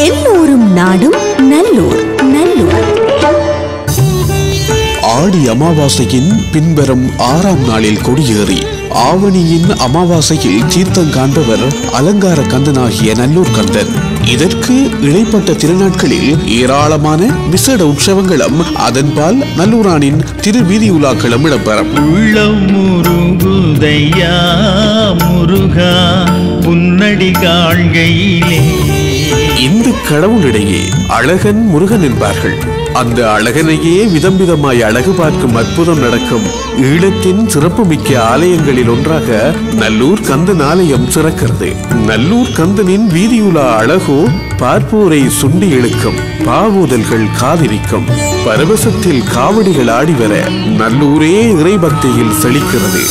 எல்லோரும் நாடும் நல்லூர் நல்லூர் ஆடி அமாவாசையின் பின்வரும் ஆறாம் நாளில் கொடியேறி ஆவணியின் அமாவாசையில் தீர்த்தம் காண்பவர் அலங்கார கந்தனாகிய நல்லூர் கந்தன் இதற்கு இடைப்பட்ட திருநாட்களில் ஏராளமான விசேட உற்சவங்களும் அதன்பால் நல்லூரானின் திருவீதி உலாக்களும் இடம்பெறும் உள்ளம் முருகுதையா முருகா புன்னடி காண்கையிலே இந்த கடவுளிடையே அழகன் முருகன் என்பார்கள் அந்த அழகனையே விதம் விதமாய் அழகு பார்க்கும் அற்புதம் நடக்கும் ஈழத்தின் சிறப்புமிக்க ஆலயங்களில் ஒன்றாக நல்லூர் கந்தன் ஆலயம் சிறக்கிறது நல்லூர் கந்தனின் வீதியுலா அழகோ பார்ப்போரை சுண்டி இழுக்கும் பாவூதல்கள் காதிரிக்கும் பரவசத்தில் காவடிகள் ஆடி வர நல்லூரே இறைபக்தியில் செழிக்கிறது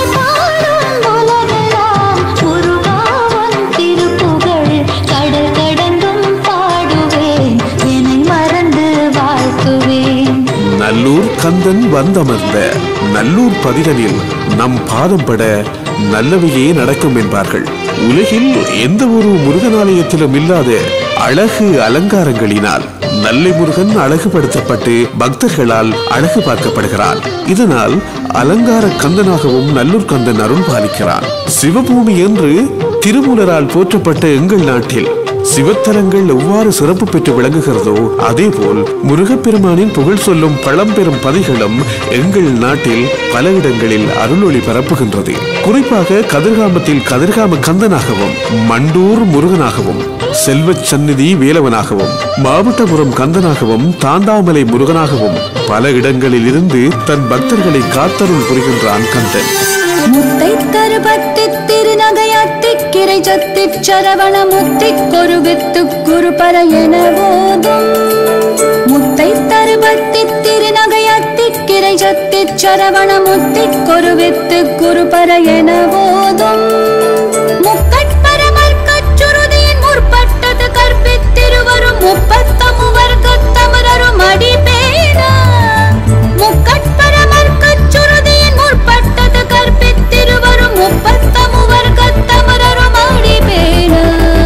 கடல் கடந்தும் பாடுவேன் என்னை மறந்து வாழ்த்துவேன் நல்லூர் கந்தன் வந்தமர்ந்த நல்லூர் பதிதனில் நம் பாதம் பட நல்லவையே நடக்கும் என்பார்கள் உலகில் எந்த ஒரு முருகனாலயத்திலும் இல்லாத அழகு அலங்காரங்களினால் நல்லை முருகன் அழகுபடுத்தப்பட்டு பக்தர்களால் அழகு பார்க்கப்படுகிறான் இதனால் அலங்கார கந்தனாகவும் நல்லூர் கந்தன் அருள் பாலிக்கிறான் சிவபூமி என்று திருமூலரால் போற்றப்பட்ட எங்கள் நாட்டில் சிவத்தலங்கள் எவ்வாறு சிறப்பு பெற்று விளங்குகிறதோ அதேபோல் முருகப்பெருமானின் புகழ் சொல்லும் பழம்பெரும் பதிகளும் எங்கள் நாட்டில் பல இடங்களில் அருளொளி பரப்புகின்றது குறிப்பாக கதிர்காமத்தில் கதிர்காம கந்தனாகவும் மண்டூர் முருகனாகவும் செல்வச் சந்நிதி வேலவனாகவும் மாவட்டபுரம் கந்தனாகவும் தாண்டாமலை முருகனாகவும் பல இடங்களில் இருந்து தன் பக்தர்களை காத்தருள் புரிகின்றான் கந்தன் முத்தை தருபத்தி திருநகையாத்தி கிரை சத்தி சரவண முத்தி கொருவித்து குருபர என போதும் முத்தை தருபத்தி திருநகையாத்தி கிரை சத்தி சரவண முத்தி கொருவித்து குருபர என போதும் முக்கட்பரமல் கச்சுருதியின் முற்பட்டது கற்பித்திருவரும் முப்பத்தமு வர்க்கத்தமரரும் அடிபேனா முக்கட்பரமர் கச்சுருதியின் முற்பட்டது கற்பித்திருவரும் முப்பத்தமு வர்க்கத்தமரரும் அடிபேனா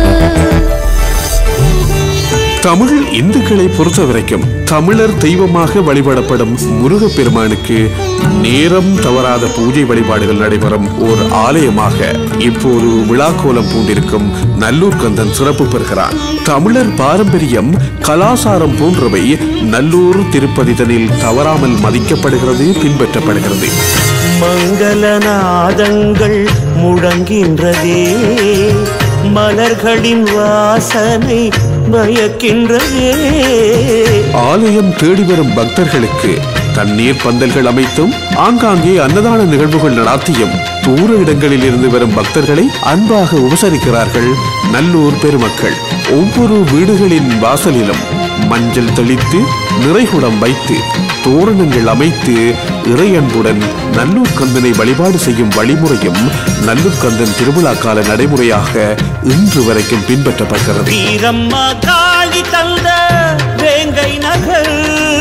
தமிழ் இந்துக்களை பொறுத்தவரைக்கும் தமிழர் தெய்வமாக வழிபடப்படும் முருகப்பெருமானுக்கு நேரம் தவறாத பூஜை வழிபாடுகள் நடைபெறும் ஓர் ஆலயமாக இப்போது விழாக்கோலம் பூண்டிருக்கும் நல்லூர் கந்தன் சிறப்பு பெறுகிறான் தமிழர் பாரம்பரியம் கலாசாரம் போன்றவை நல்லூர் திருப்பதிதனில் தவறாமல் மதிக்கப்படுகிறது பின்பற்றப்படுகிறது மங்களநாதங்கள் முழங்கின்றதே மலர்களின் வாசனை மயக்கின்றதே ஆலயம் தேடி வரும் பக்தர்களுக்கு தண்ணீர் பந்தல்கள் அமைத்தும் ஆங்காங்கே அன்னதான நிகழ்வுகள் நடாத்தியும் தூர இடங்களில் இருந்து வரும் பக்தர்களை அன்பாக உபசரிக்கிறார்கள் நல்லூர் பெருமக்கள் ஒவ்வொரு வீடுகளின் வாசலிலும் மஞ்சள் தெளித்து நிறைகுடம் வைத்து தோரணங்கள் அமைத்து இறையன்புடன் நல்லூர் கந்தனை வழிபாடு செய்யும் வழிமுறையும் நல்லூர் கந்தன் திருவிழா கால நடைமுறையாக இன்று வரைக்கும் பின்பற்றப்படுகிறது வீரம்மா காளி தந்த வேங்கை நகர்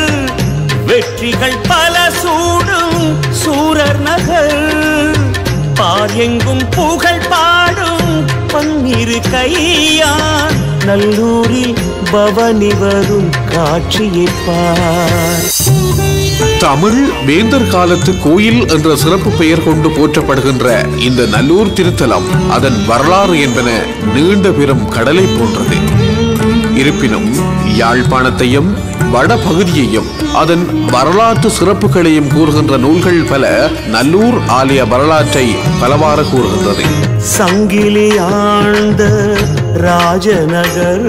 வெற்றிகள் பல சூடும் சூரர் நகர் பார் எங்கும் புகழ் பாடும் பன்னிரு கையா நல்லூரில் பவனி வரும் காட்சியைப் பார் தமிழ் வேந்தர் காலத்து கோயில் என்ற சிறப்பு பெயர் கொண்டு போற்றப்படுகின்ற இந்த நல்லூர் திருத்தலம் அதன் வரலாறு என்பன நீண்ட பெரும் கடலை போன்றது இருப்பினும் யாழ்ப்பாணத்தையும் வடபகுதியையும் அதன் வரலாற்று சிறப்புகளையும் கூறுகின்ற நூல்கள் பல நல்லூர் ஆலய வரலாற்றை பலவாறு கூறுகின்றது சங்கிலி ஆழ்ந்த ராஜநகர்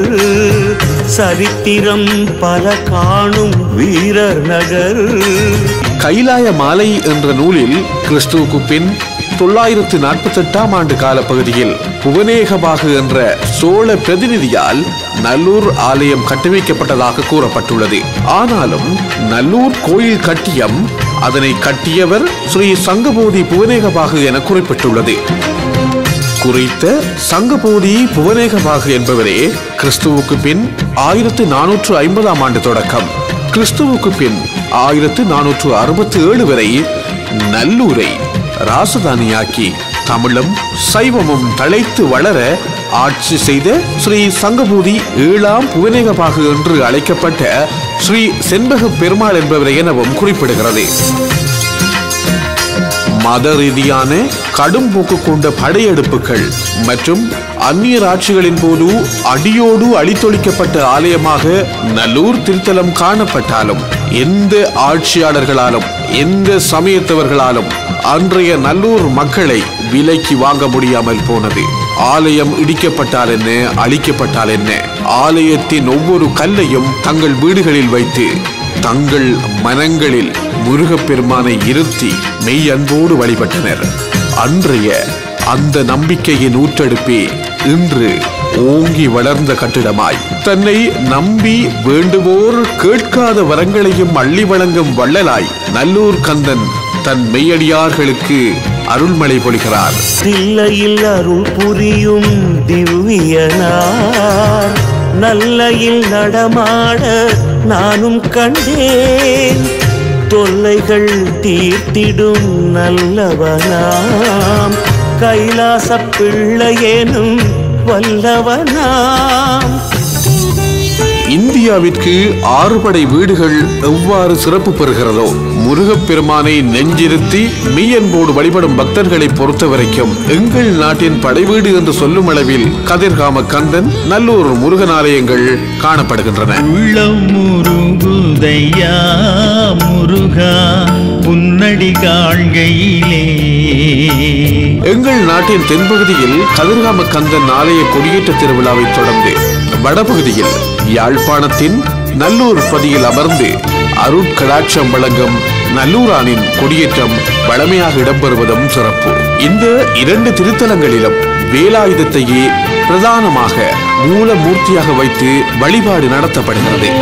சரித்திரம் பல காணும் வீரர் நகர் கைலாய மாலை என்ற நூலில் கிறிஸ்துவுக்கு பின் தொள்ளாயிரத்து நாற்பத்தி எட்டாம் ஆண்டு காலப்பகுதியில் புவனேகபாகு என்ற சோழ பிரதிநிதியால் நல்லூர் ஆலயம் கட்டமைக்கப்பட்டதாக கூறப்பட்டுள்ளது ஆனாலும் நல்லூர் கோயில் கட்டியம் அதனை கட்டியவர் ஸ்ரீ சங்கபோதி புவனேகபாகு என குறிப்பிட்டுள்ளது குறித்த சங்கபோதி புவனேகபாகு என்பவரே கிறிஸ்துவுக்கு பின் ஆயிரத்து நானூற்று ஐம்பதாம் ஆண்டு தொடக்கம் கிறிஸ்துவுக்கு பின் ஆயிரத்து நானூற்று அறுபத்தி ஏழு வரை நல்லூரை ராசதானியாக்கி தமிழும் சைவமும் தழைத்து வளர ஆட்சி செய்த ஸ்ரீ சங்கபூதி ஏழாம் புவனேகபாகு என்று அழைக்கப்பட்ட ஸ்ரீ செண்பக பெருமாள் என்பவர் எனவும் குறிப்பிடுகிறது மத ரீதியான கடும் போக்கு கொண்ட படையெடுப்புகள் மற்றும் அந்நியர் ஆட்சிகளின் போது அடியோடு அழித்தொழிக்கப்பட்ட ஆலயமாக நல்லூர் திருத்தலம் காணப்பட்டாலும் எந்த ஆட்சியாளர்களாலும் எந்த சமயத்தவர்களாலும் அன்றைய நல்லூர் மக்களை விலைக்கு வாங்க முடியாமல் போனது ஆலயம் இடிக்கப்பட்டால் என்ன அழிக்கப்பட்டால் என்ன ஆலயத்தின் ஒவ்வொரு கல்லையும் தங்கள் வீடுகளில் வைத்து தங்கள் மனங்களில் முருகப்பெருமானை இருத்தி மெய் அன்போடு வழிபட்டனர் அன்றைய அந்த நம்பிக்கையின் ஊற்றெடுப்பே இன்று ஓங்கி வளர்ந்த கட்டிடமாய் தன்னை நம்பி வேண்டுவோர் கேட்காத வரங்களையும் அள்ளி வழங்கும் வள்ளலாய் நல்லூர் கந்தன் தன் மெய்யடியார்களுக்கு அருள்மழை பொழிகிறார் தில்லையில் அருள் புரியும் திவ்யனார் நல்லையில் நடமாட நானும் கண்டேன் தொல்லைகள் தீர்த்திடும் நல்லவனாம் கைலாச பிள்ளையேனும் வல்லவனாம் இந்தியாவிற்கு ஆறுபடை வீடுகள் எவ்வாறு சிறப்பு பெறுகிறதோ முருகப்பெருமானை நெஞ்சிருத்தி மெய்யன்போடு வழிபடும் பக்தர்களை பொறுத்தவரைக்கும் எங்கள் நாட்டின் படைவீடு என்று சொல்லும் அளவில் கதிர்காம கந்தன் நல்லூர் முருகன் ஆலயங்கள் காணப்படுகின்றன உள்ளம் முருகுதையா முருகா உன்னடி காண்கையிலே எங்கள் நாட்டின் தென்பகுதியில் கதிர்காம கந்தன் ஆலய கொடியேற்ற திருவிழாவை தொடர்ந்து வடபகுதியில் யாழ்ப்பாணத்தின் நல்லூர் பதியில் அமர்ந்து அருட்கடாட்சம் வழங்கும் நல்லூரானின் கொடியேற்றம் வழமையாக இடம்பெறுவதும் சிறப்பு இந்த இரண்டு திருத்தலங்களிலும் வேலாயுதத்தையே பிரதானமாக மூலமூர்த்தியாக வைத்து வழிபாடு நடத்தப்படுகிறது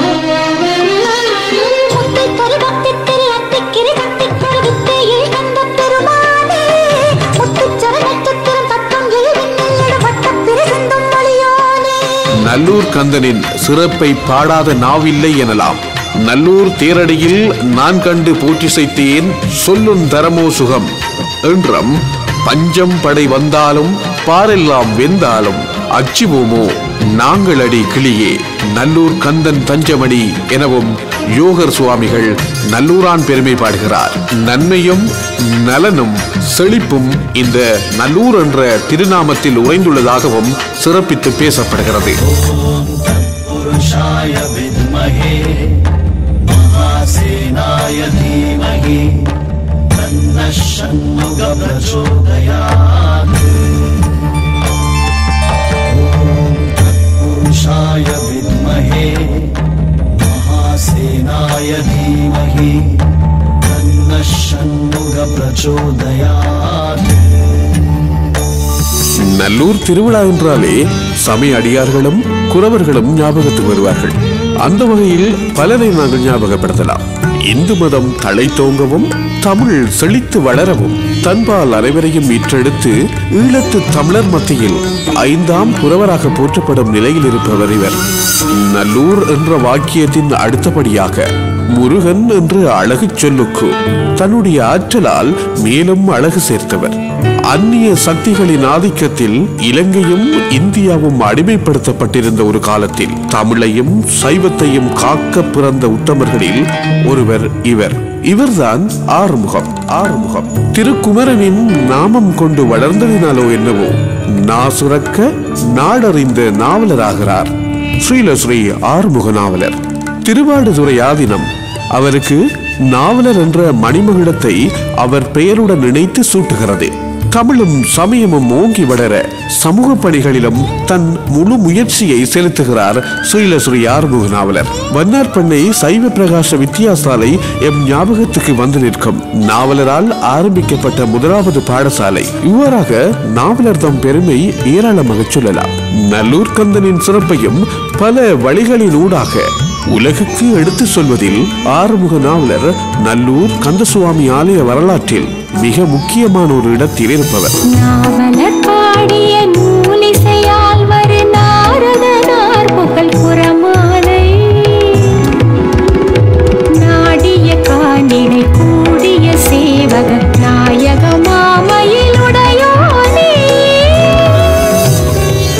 முத்தை கருவத்திற்கில் அத்திக்கிரி கத்திக்கொரு வித்தையில் கந்த பெருமானே முத்துச் சரணச்சத்திரம் தத்தம் எழுவிண்ணில் எழுபட்ட பிரிசிந்தும் மொழியோனே நல்லூர் கந்தனின் சிறப்பை பாடாத நாவில்லை எனலாம் நல்லூர் தேரடியில் நான் கண்டு போற்றி செய்தேன் சொல்லுந் தரமோ சுகம் என்றும் பஞ்சம் படை வந்தாலும் பாரெல்லாம் வெந்தாலும் அச்சிவோமோ நாங்களடி கிளியே நல்லூர் கந்தன் தஞ்சமடி எனவும் யோகர் சுவாமிகள் நல்லூரான் பெருமை பாடுகிறார் நன்மையும் நலனும் செழிப்பும் இந்த நல்லூர் என்ற திருநாமத்தில் உறைந்துள்ளதாகவும் சிறப்பித்து பேசப்படுகிறது पुरुषाय विद्महे महासेनाय धीमहि तन्नः षण्मुख प्रचोदयात् ॐ तत्पुरुषाय विद्महे महासेनाय धीमहि तन्नः षण्मुख प्रचोदयात् நல்லூர் திருவிழா என்றாலே சமய அடியார்களும் குறவர்களும் ஞாபகத்துக்கு வருவார்கள் அந்த வகையில் பலரை நாங்கள் ஞாபகப்படுத்தலாம் இந்து மதம் தழைத்தோங்கவும் தமிழ் செழித்து வளரவும் தன்பால் அனைவரையும் மீட்டெடுத்து ஈழத்து தமிழர் மத்தியில் ஐந்தாம் புறவராக போற்றப்படும் நிலையில் இருப்பவர் இவர் நல்லூர் என்ற வாக்கியத்தின் அடுத்தபடியாக முருகன் என்ற அழகு சொல்லுக்கு தன்னுடைய ஆற்றலால் மேலும் அழகு சேர்த்தவர் அந்நிய சக்திகளின் ஆதிக்கத்தில் இலங்கையும் இந்தியாவும் அடிமைப்படுத்தப்பட்டிருந்த ஒரு காலத்தில் தமிழையும் சைவத்தையும் காக்க பிறந்த உத்தமர்களில் ஒருவர் இவர் இவர்தான் ஆறுமுகம் ஆறுமுகம் திருக்குமரனின் நாமம் கொண்டு வளர்ந்ததினாலோ என்னவோ நாசுரக்க நாடறிந்த நாவலராகிறார் ஸ்ரீலஸ்ரீ ஆறுமுக நாவலர் திருவாடுதுறை ஆதினம் அவருக்கு நாவலர் என்ற மணிமகுடத்தை அவர் பெயருடன் இணைத்து சூட்டுகிறது தமிழும் சமயமும் ஓங்கி வளர சமூக பணிகளிலும் தன் முழு முயற்சியை செலுத்துகிறார் ஸ்ரீலஸ்ரீ ஆறுமுக நாவலர் வண்ணார்பண்ணை சைவ பிரகாச வித்தியாசாலை எம் ஞாபகத்துக்கு வந்து நிற்கும் நாவலரால் ஆரம்பிக்கப்பட்ட முதலாவது பாடசாலை இவ்வாறாக நாவலர் தம் பெருமை ஏராளமாக சொல்லலாம் நல்லூர் கந்தனின் சிறப்பையும் பல வழிகளின் ஊடாக உலகுக்கு எடுத்து சொல்வதில் ஆறுமுக நாவலர் நல்லூர் கந்தசுவாமி ஆலய வரலாற்றில் மிக முக்கியமான ஒரு இடத்தில் இருப்பவர் நாவலர் பாடிய நூலிசையால் வரு நாரதனார் புகழ் புறமாலை நாடிய காணினை கூடிய சேவக நாயக மாமையிலுடையோனே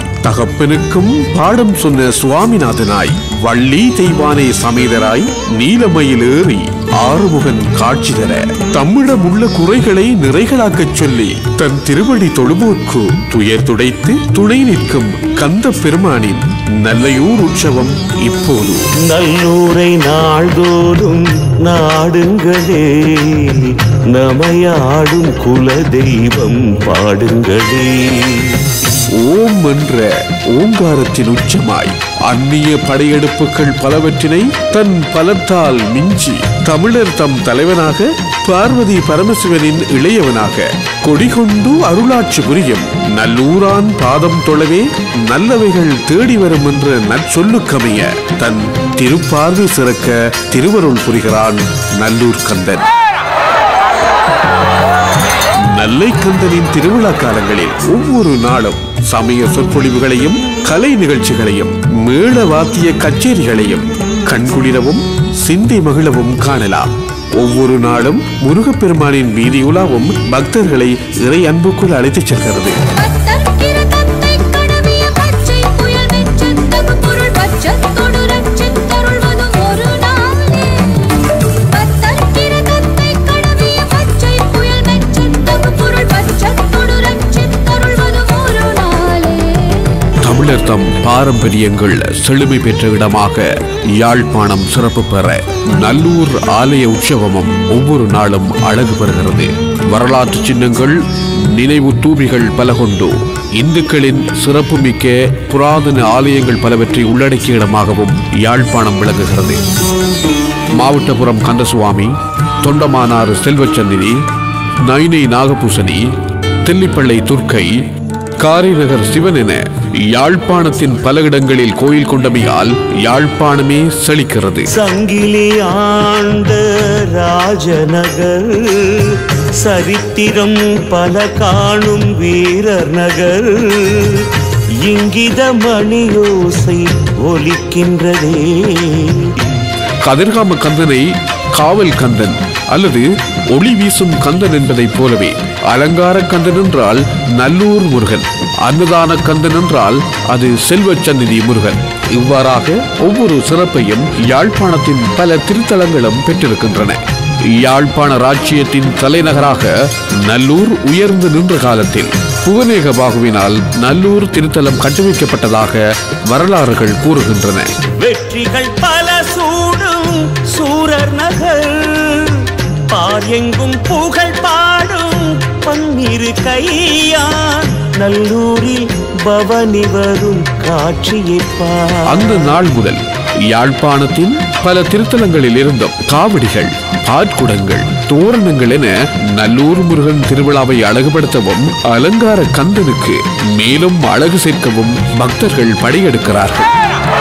தகப்பனுக்கும் பாடம் சொன்ன சுவாமிநாதனாய் வள்ளி தெய்வானை சமேதராய் நீலமயில் ஏறி ஆறுமுகன் காட்சி தர தம்மிடம் உள்ள குறைகளை நிறைகளாக்கச் சொல்லி தன் திருவடி தொழுவோர்க்கு துயர் துடைத்து துணை நிற்கும் கந்த பெருமானின் நல்லையூர் உற்சவம் இப்போது நல்லூரை நாள்தோறும் நாடுங்களே நமையாடும் குல தெய்வம் பாடுங்களே ஓம் என்ற ஓங்காரத்தின் உச்சமாய் அந்நிய படையெடுப்புகள் பலவற்றினை தன் பலத்தால் மிஞ்சி தமிழர் தம் தலைவனாக பார்வதி பரமசிவனின் இளையவனாக கொடிகொண்டு அருளாட்சி புரியும் நல்லூரான் பாதம் தொழவே நல்லவைகள் தேடி வரும் என்ற நற்சொல்லுக்கமைய தன் திருப்பார்வை சிறக்க திருவருள் புரிகிறான் நல்லூர் கந்தன் நல்லைக்கந்தனின் திருவிழா காலங்களில் ஒவ்வொரு நாளும் சமய சொற்பொழிவுகளையும் கலை நிகழ்ச்சிகளையும் மேள வாத்திய கச்சேரிகளையும் கண்குளிரவும் சிந்தை மகிழவும் காணலாம் ஒவ்வொரு நாளும் முருகப்பெருமானின் வீதியுலாவும் பக்தர்களை இறை அன்புக்குள் அழைத்துச் செல்கிறது பத்தற்கிற தத்தை கடவிய பச்சை புயல் வெச்சத்தகு பொருள் பச்சத்தொடு ரட்சித்தருள்வது ஒரு நாளே. பத்தற்கிற தத்தை கடவிய பச்சை புயல் வெச்சத்தகு பொருள் பச்சத்தொடு ரட்சித்தருள்வது ஒரு நாளே. தமிழர் தம் பாரம்பரியங்கள் செழுமை பெற்ற இடமாக யாழ்ப்பாணம் சிறப்பு பெற நல்லூர் ஆலய உற்சவமும் ஒவ்வொரு நாளும் அழகு பெறுகிறது வரலாற்று சின்னங்கள் நினைவு தூபிகள் பல கொண்டு இந்துக்களின் சிறப்புமிக்க புராதன ஆலயங்கள் பலவற்றை உள்ளடக்கிய இடமாகவும் யாழ்ப்பாணம் விளங்குகிறது மாவட்டபுரம் கந்தசுவாமி தொண்டமானாறு செல்வச்சந்தினி நைனை நாகபூசணி தெல்லிப்பள்ளை துர்க்கை காரிநகர் சிவன் என யாழ்ப்பாணத்தின் பல இடங்களில் கோயில் கொண்டமையால் யாழ்ப்பாணமே செழிக்கிறது சங்கிலி ஆண்ட ராஜநகர் சரித்திரம் பல காணும் வீரர் நகர் இங்கித மணியோசை ஒலிக்கின்றதே கதிர்காம கந்தனை காவல் கந்தன் அல்லது ஒளி வீசும் கந்தன் என்பதைப் போலவே அலங்கார கந்தன் என்றால் நல்லூர் முருகன் அன்னதான கந்தன் என்றால் அது செல்வச்சந்நிதி முருகன் இவ்வாறாக ஒவ்வொரு சிறப்பையும் யாழ்ப்பாணத்தின் பல திருத்தலங்களும் பெற்றிருக்கின்றன யாழ்ப்பாண ராச்சியத்தின் தலைநகராக நல்லூர் உயர்ந்து நின்ற காலத்தில் புவனேக பாகுவினால் நல்லூர் திருத்தலம் கட்டுவிக்கப்பட்டதாக வரலாறுகள் கூறுகின்றன வெற்றிகள் பல சூடும் சூரர் நகர் பார் எங்கும் புகழ் பாடும் பன்னிரு கையான் நல்லூரில் பவனி வரும் காட்சியைப் பார் அந்த நாள் முதல் யாழ்ப்பாணத்தின் பல திருத்தலங்களில் இருந்தும் காவடிகள் ஆட்குடங்கள் தோரணங்கள் என நல்லூர் முருகன் திருவிழாவை அழகுபடுத்தவும் அலங்கார கந்தனுக்கு மேலும் அழகு சேர்க்கவும் பக்தர்கள் படையெடுக்கிறார்கள்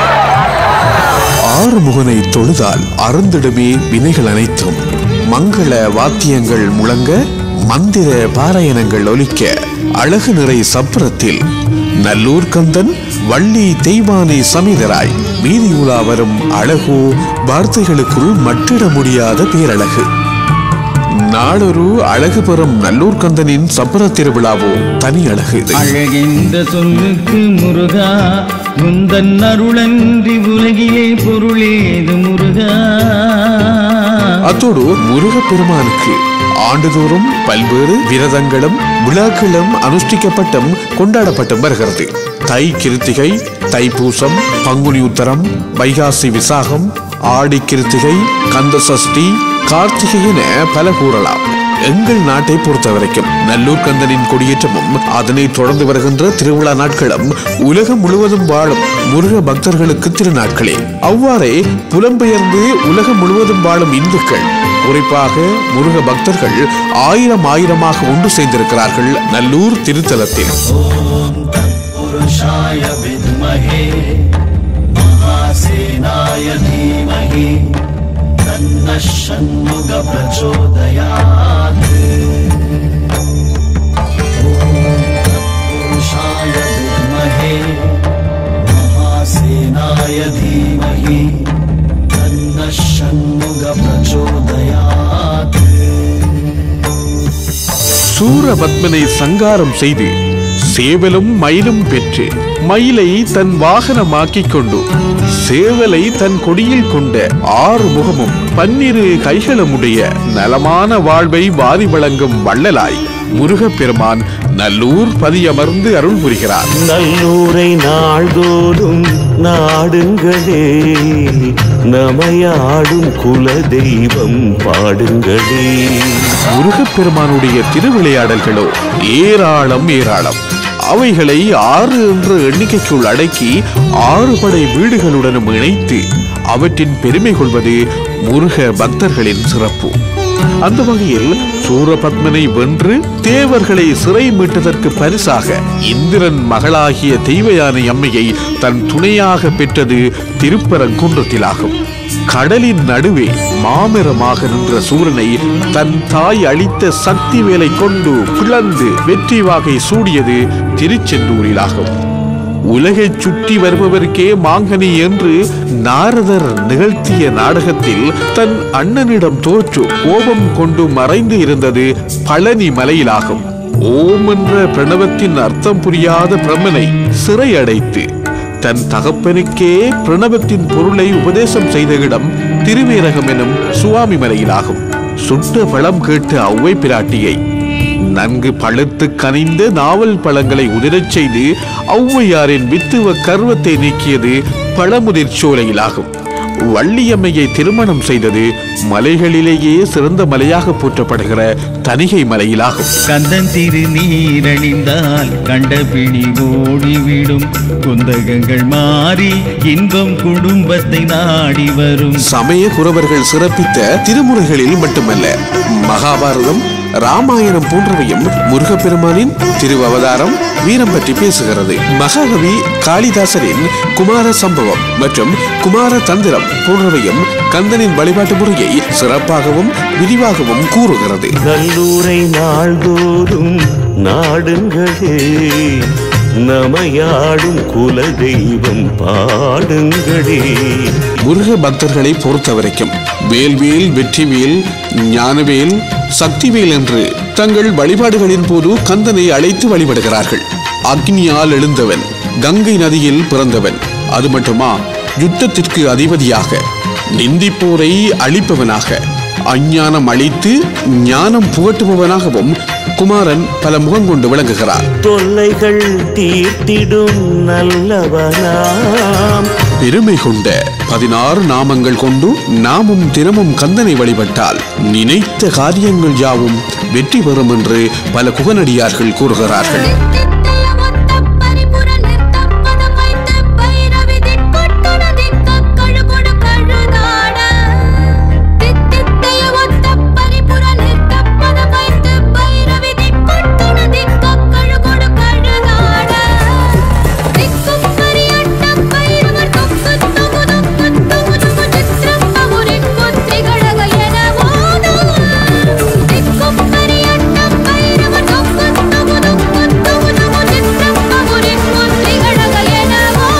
ஆறுமுகனை தொழுதால் அருந்திடுமே வினைகள் அனைத்தும் மங்கள வாத்தியங்கள் முழங்க மந்திர பாராயணங்கள் ஒலிக்க அழகு நிறை சப்பரத்தில் நல்லூர் கந்தன் வள்ளி தெய்வானை சமீதராய் வீதியுலா வரும் அழகோ வார்த்தைகளுக்குள் மட்டிட முடியாத பேரழகு நாளொரு அழகு பெறும் நல்லூர் கந்தனின் சப்பர திருவிழாவோ தனி அழகு இது. அழகின்ற சொல்லுக்கு முருகா முந்தன் அருளன்றி உலகிலே பொருளேது முருகா அத்தோடு முருகப்பெருமானுக்கு ஆண்டுதோறும் பல்வேறு விரதங்களும் விழாக்களும் அனுஷ்டிக்கப்பட்டும் கொண்டாடப்பட்டும் வருகிறது தை கிருத்திகை தைப்பூசம் பங்குனி உத்தரம் வைகாசி விசாகம் ஆடி கிருத்திகை கந்த சஷ்டி கார்த்திகை என பல கூறலாம் எங்கள் நாட்டை பொறுத்த வரைக்கும் நல்லூர் கந்தனின் கொடியேற்றமும் அதனைத் தொடர்ந்து வருகின்ற திருவிழா நாட்களும் உலகம் முழுவதும் வாழும் முருக பக்தர்களுக்கு திருநாட்களே அவ்வாறே புலம்பெயர்ந்து உலகம் முழுவதும் வாழும் இந்துக்கள் குறிப்பாக முருக பக்தர்கள் ஆயிரம் ஆயிரமாக ஒன்று சேர்ந்திருக்கிறார்கள் நல்லூர் திருத்தலத்தில் पुरुषाय विद्महे महासेनाय धीमहि तन्नः षण्मुख प्रचोदयात् ॐ तत्पुरुषाय विद्महे महासेनाय धीमहि तन्नः षण्मुख प्रचोदयात् சூரபத்மனை சங்காரம் செய்து சேவலும் மயிலும் பெற்று மயிலை தன் வாகனமாக்கிக் கொண்டு சேவலை தன் கொடியில் கொண்ட ஆறு முகமும் பன்னிரு கைகளுமுடைய நலமான வாழ்வை வாரி வழங்கும் வள்ளலாய் முருகப்பெருமான் நல்லூர் பதியமர்ந்து அருள் புரிகிறார் நல்லூரை நாள்தோறும் நாடுங்களே நமையாடும் குல தெய்வம் பாடுங்களே முருகப்பெருமானுடைய திருவிளையாடல்களோ ஏராளம் ஏராளம் அவைகளை ஆறு என்ற எண்ணிக்கைக்குள் அடக்கி ஆறு படை வீடுகளுடனும் இணைத்து அவற்றின் பெருமை கொள்வது முருக பக்தர்களின் சிறப்பு அந்த வகையில் சூரபத்மனை வென்று தேவர்களை சிறை மீட்டதற்கு பரிசாக இந்திரன் மகளாகிய தெய்வயானை அம்மையை தன் துணையாக பெற்றது திருப்பரங்குன்றத்திலாகும் கடலின் நடுவே மாமரமாக நின்ற சூரனை தன் தாய் அளித்த சக்தி வேலை கொண்டு பிளந்து வெற்றி வாகை சூடியது திருச்செந்தூரிலாகும் உலகைச் சுற்றி வருபவருக்கே மாங்கனி என்று நாரதர் நிகழ்த்திய நாடகத்தில் தன் அண்ணனிடம் தோற்று கோபம் கொண்டு மறைந்து இருந்தது பழனி மலையிலாகும் ஓம் என்ற பிரணவத்தின் அர்த்தம் புரியாத பிரம்மனை சிறை அடைத்து தன் தகப்பனுக்கே பிரணவத்தின் பொருளை உபதேசம் செய்த இடம் திருவேரகம் எனும் சுவாமி மலையிலாகும் சுட்ட பழம் கேட்ட ஔவை பிராட்டியை நன்கு பழுத்து கனிந்த நாவல் பழங்களை உதிரச் செய்து ஔவையாரின் வித்துவ கர்வத்தை நீக்கியது பழமுதிர் சோலையிலாகும் வள்ளியம்மையை திருமணம் செய்தது மலைகளிலேயே சிறந்த மலையாக போற்றப்படுகிற தணிகை மலையிலாகும் கந்தன் திரு நீரணிந்தால் கண்ட பிடி ஓடிவிடும் குந்தகங்கள் மாறி இன்பம் குடும்பத்தை நாடி வரும் சமய குறவர்கள் சிறப்பித்த திருமுறைகளில் மட்டுமல்ல மகாபாரதம் ராமாயணம் போன்றவையும் முருகப்பெருமானின் திருவவதாரம் வீரம் பற்றி பேசுகிறது மகாகவி காளிதாசரின் குமார சம்பவம் மற்றும் குமார தந்திரம் போன்றவையும் கந்தனின் வழிபாட்டு முறையை சிறப்பாகவும் விரிவாகவும் கூறுகிறது நல்லூரை நாள்தோறும் நாடுங்களே நமையாடும் குல தெய்வம் பாடுங்களே முருக பக்தர்களை பொறுத்தவரைக்கும் வேல்வேல் வெற்றிவேல் ஞானவேல் சக்திவேல் என்று தங்கள் வழிபாடுகளின் போது கந்தனை அழைத்து வழிபடுகிறார்கள் அக்னியால் எழுந்தவன் கங்கை நதியில் பிறந்தவன் அது மட்டுமா யுத்தத்திற்கு அதிபதியாக நிந்திப்போரை அழிப்பவனாக அஞ்ஞானம் அழித்து ஞானம் புகட்டுபவனாகவும் குமாரன் பல முகம் கொண்டு விளங்குகிறார் தொல்லைகள் தீர்த்திடும் நல்லவனாம் பெருமை கொண்ட பதினாறு நாமங்கள் கொண்டு நாமும் தினமும் கந்தனை வழிபட்டால் நினைத்த காரியங்கள் யாவும் வெற்றி பெறும் என்று பல குகனடியார்கள் கூறுகிறார்கள் தித்தித்தைய ஒத்த பரிபுர நிறுத்தம் பதம் வைத்து பைரவி திக்கொட்டுன திக்கக் கழுகொடு கழுதாட. தித்தித்தைய ஒத்த பரிபுர நிறுத்தம் பதம் வைத்து பைரவி திக்கொட்டுன திக்கக் கழுகொடு கழுதாட. திக்கும் பரியட்டம் பைரவர் தொக்கு தொகு தொக்கு தொகு தொகு சித்திரப்பவுரின் கொத்திகழக என ஓதும். திக்கும் பரியட்டம் பைரவர் தொக்கு தொகு தொக்கு தொகு தொகு சித்திரப்பவுரின் கொத்திகழக என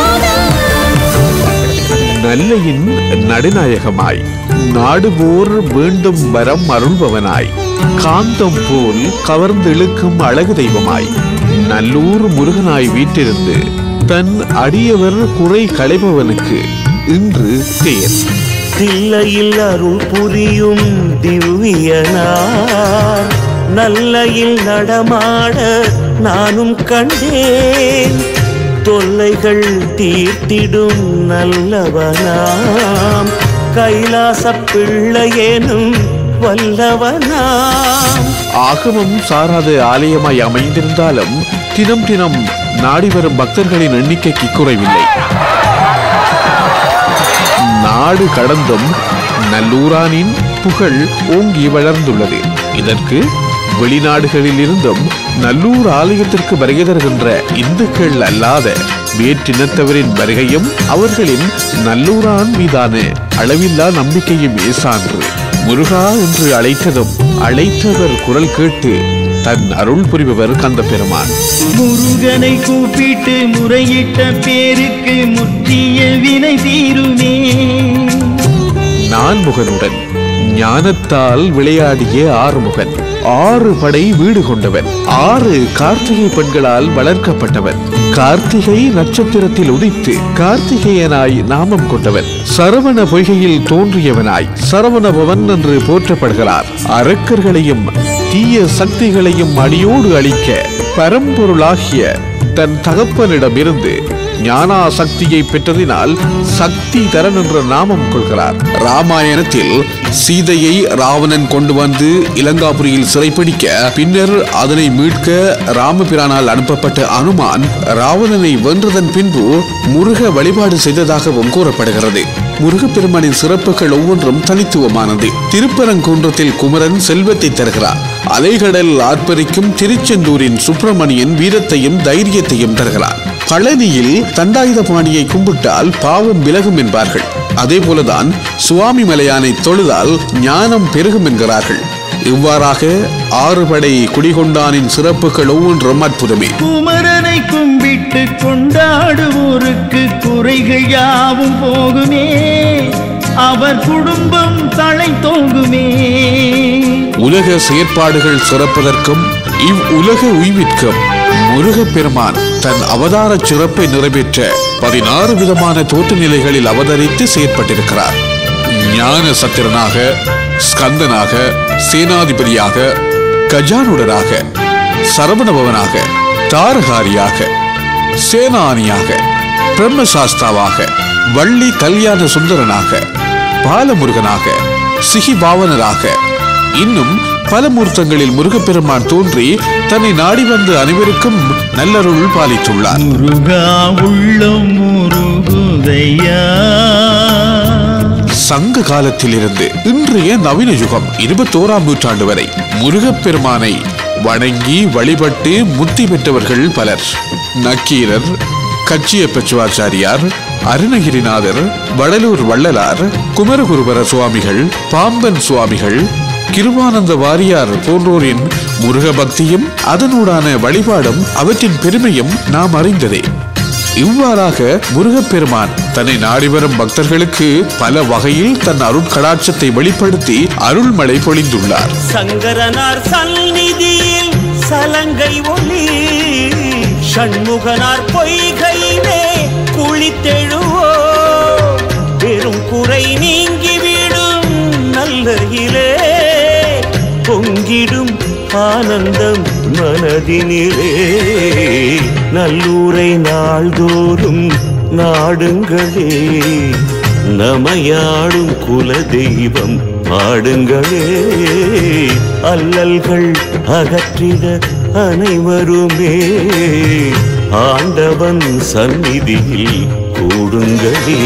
ஓதும். நல்லையின் நடுநாயகமாய் நாடுபோர் வேண்டும் வரம் அருள்பவனாய் காந்தம் போல் கவர்ந்திழுக்கும் அழகு தெய்வமாய் நல்லூர் முருகனாய் வீட்டிருந்து தன் அடியவர் குறை களைபவனுக்கு இன்று தேர் தில்லையில் அருள் புரியும் திவ்யனார் நல்லையில் நடமாட நானும் கண்டேன் தொல்லைகள் தீர்த்திடும் நல்லவனாம் கைலாச பிள்ளையேனும் வல்லவனாம் ஆகமம் சாராத ஆலயமாய் அமைந்திருந்தாலும் தினம் தினம் நாடி வரும் பக்தர்களின் எண்ணிக்கைக்கு குறைவில்லை நாடு கடந்தும் நல்லூரானின் புகழ் ஓங்கி வளர்ந்துள்ளது இதற்கு வெளிநாடுகளில் இருந்தும் நல்லூர் ஆலயத்திற்கு வருகை தருகின்ற இந்துக்கள் அல்லாத வேற்றினத்தவரின் வருகையும் அவர்களின் நல்லூரான் மீதான அளவில்லா நம்பிக்கையும் சான்று முருகா என்று அழைத்ததும் அழைத்தவர் குரல் கேட்டு தன் அருள் புரிபவர் கந்த பெருமான் முருகனை கூப்பிட்டு முறையிட்ட பேருக்கு முற்றிய வினை தீருமே நான் முகனுடன் ஞானத்தால் விளையாடிய ஆறுமுகன் ஆறு படை வீடு கொண்டவன் ஆறு கார்த்திகை பெண்களால் வளர்க்கப்பட்டவன் கார்த்திகை நட்சத்திரத்தில் உதித்து கார்த்திகேயனாய் நாமம் கொண்டவன் சரவண பொய்கையில் தோன்றியவனாய் சரவணபவன் என்று போற்றப்படுகிறார் அரக்கர்களையும் தீய சக்திகளையும் அடியோடு அழிக்க பரம்பொருளாகிய தன் தகப்பனிடமிருந்து ஞானா சக்தியை பெற்றதினால் சக்தி தரன் என்ற நாமம் கொள்கிறார் ராமாயணத்தில் சீதையை ராவணன் கொண்டு வந்து இலங்காபுரியில் சிறைப்பிடிக்க பின்னர் அதனை மீட்க ராமபிரானால் அனுப்பப்பட்ட அனுமான் ராவணனை வென்றதன் பின்பு முருக வழிபாடு செய்ததாகவும் கூறப்படுகிறது முருகப்பெருமானின் சிறப்புகள் ஒவ்வொன்றும் தனித்துவமானது திருப்பரங்குன்றத்தில் குமரன் செல்வத்தை தருகிறார் அலைகடல் ஆர்ப்பரிக்கும் திருச்செந்தூரின் சுப்பிரமணியன் வீரத்தையும் தைரியத்தையும் தருகிறார் பழனியில் தண்டாயுதபாணியை கும்பிட்டால் பாவம் விலகும் என்பார்கள் அதே போலதான் சுவாமி மலையானை தொழுதால் ஞானம் பெருகும் என்கிறார்கள் இவ்வாறாக ஆறுபடை குடிகொண்டானின் சிறப்புகள் ஒவ்வொன்றும் அற்புதமே குமரனை கும்பிட்டு கொண்டாடுவோருக்கு குறைகள் யாவும் போகுமே அவர் குடும்பம் தலை தோங்குமே உலக செயற்பாடுகள் சிறப்பதற்கும் இவ் உலக உய்விற்கும் முருகப்பெருமான் தன் அவதார சிறப்பை நிறைவேற்ற பதினாறு விதமான தோற்ற நிலைகளில் அவதரித்து செயற்பட்டிருக்கிறார் ஞான சத்திரனாக ஸ்கந்தனாக சேனாதிபதியாக கஜானுடராக சரவணபவனாக தாரகாரியாக சேனானியாக பிரம்மசாஸ்தாவாக வள்ளி கல்யாண சுந்தரனாக பாலமுருகனாக சிகிபாவனராக இன்னும் பல மூர்த்தங்களில் முருகப்பெருமான் தோன்றி தன்னை நாடி வந்த அனைவருக்கும் நல்லருள் பாலித்துள்ளார் முருகா உள்ளம் முருகுதையா சங்க காலத்திலிருந்து இன்றைய நவீன யுகம் இருபத்தோராம் நூற்றாண்டு வரை முருகப்பெருமானை வணங்கி வழிபட்டு முத்தி பெற்றவர்கள் பலர் நக்கீரர் கச்சிய பெச்சுவாச்சாரியார் அருணகிரிநாதர் வடலூர் வள்ளலார் குமரகுருபர சுவாமிகள் பாம்பன் சுவாமிகள் கிருபானந்த வாரியார் போன்றோரின் முருக பக்தியும் அதனூடான வழிபாடும் அவற்றின் பெருமையும் நாம் அறிந்ததே இவ்வாறாக முருகப்பெருமான் தன்னை நாடி வரும் பக்தர்களுக்கு பல வகையில் தன் அருட்கடாட்சத்தை வெளிப்படுத்தி அருள்மழை பொழிந்துள்ளார் சங்கரனார் சந்நிதியில் சலங்கை ஒளி சண்முகனார் பொய்கையிலே குளித்தெழுவோ பெரும் குறை நீங்கிவிடும் நல்லகிலே பொங்கிடும் ஆனந்தம் மனதினிலே நல்லூரை நாள்தோறும் நாடுங்களே நமையாடும் குல தெய்வம் பாடுங்களே அல்லல்கள் அகற்றிட அனைவருமே ஆண்டவன் சந்நிதியில் கூடுங்களே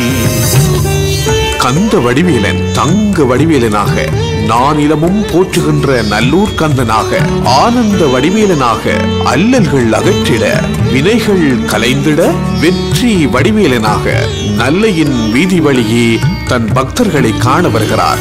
கந்த வடிவேலன் தங்க வடிவேலனாக நானிலமும் போற்றுகின்ற நல்லூர் கந்தனாக ஆனந்த வடிவேலனாக அல்லல்கள் அகற்றிட வினைகள் கலைந்திட வெற்றி வடிவேலனாக நல்லையின் வீதி வழியே தன் பக்தர்களை காண வருகிறார்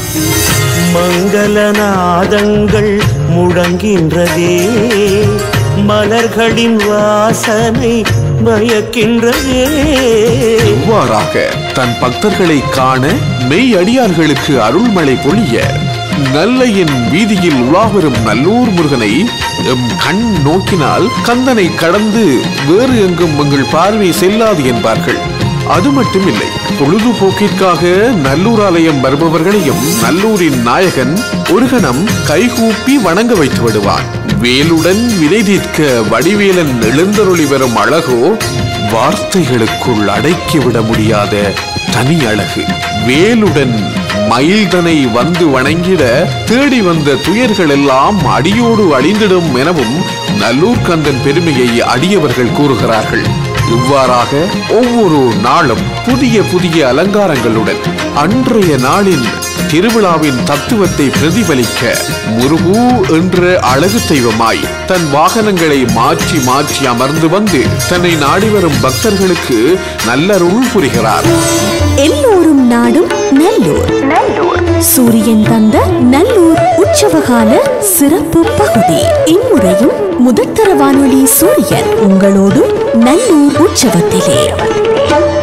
மங்களநாதங்கள் முழங்கின்றதே மலர்களின் வாசனை பயக்கின்றதே இவ்வாறாக தன் பக்தர்களை காண மெய் அடியார்களுக்கு அருள்மழை பொழிய நல்லையின் வீதியில் உலாவரும் நல்லூர் முருகனை எம் கண் நோக்கினால் கந்தனை கடந்து வேறு எங்கும் எங்கள் பார்வை செல்லாது என்பார்கள் அது மட்டுமில்லை பொழுதுபோக்கிற்காக நல்லூர் ஆலயம் வருபவர்களையும் நல்லூரின் நாயகன் ஒரு கணம் கைகூப்பி வணங்க வைத்து விடுவான் வேலுடன் விலை தீர்க்க வடிவேலன் எழுந்தருளி வரும் அழகோ வார்த்தைகளுக்குள் அடக்கிவிட முடியாத தனி அழகு வேலுடன் மயில்தனை வந்து வணங்கிட தேடி வந்த துயர்கள் எல்லாம் அடியோடு அழிந்திடும் எனவும் நல்லூர் கந்தன் பெருமையை அடியவர்கள் கூறுகிறார்கள் இவ்வாறாக ஒவ்வொரு நாளும் புதிய புதிய அலங்காரங்களுடன் அன்றைய நாளின் திருவிழாவின் தத்துவத்தை பிரதிபலிக்க முருகு என்ற அழகு தெய்வமாய் தன் வாகனங்களை மாற்றி மாற்றி அமர்ந்து வந்து தன்னை நாடி வரும் பக்தர்களுக்கு நல்லருள் புரிகிறார் எல்லோரும் நாடும் நல்லூர் நல்லூர் சூரியன் தந்த நல்லூர் உற்சவகால சிறப்பு பகுதி இம்முறையும் முதற்தர வானொலி சூரியன் உங்களோடு நல்லூர் உற்சவத்திலே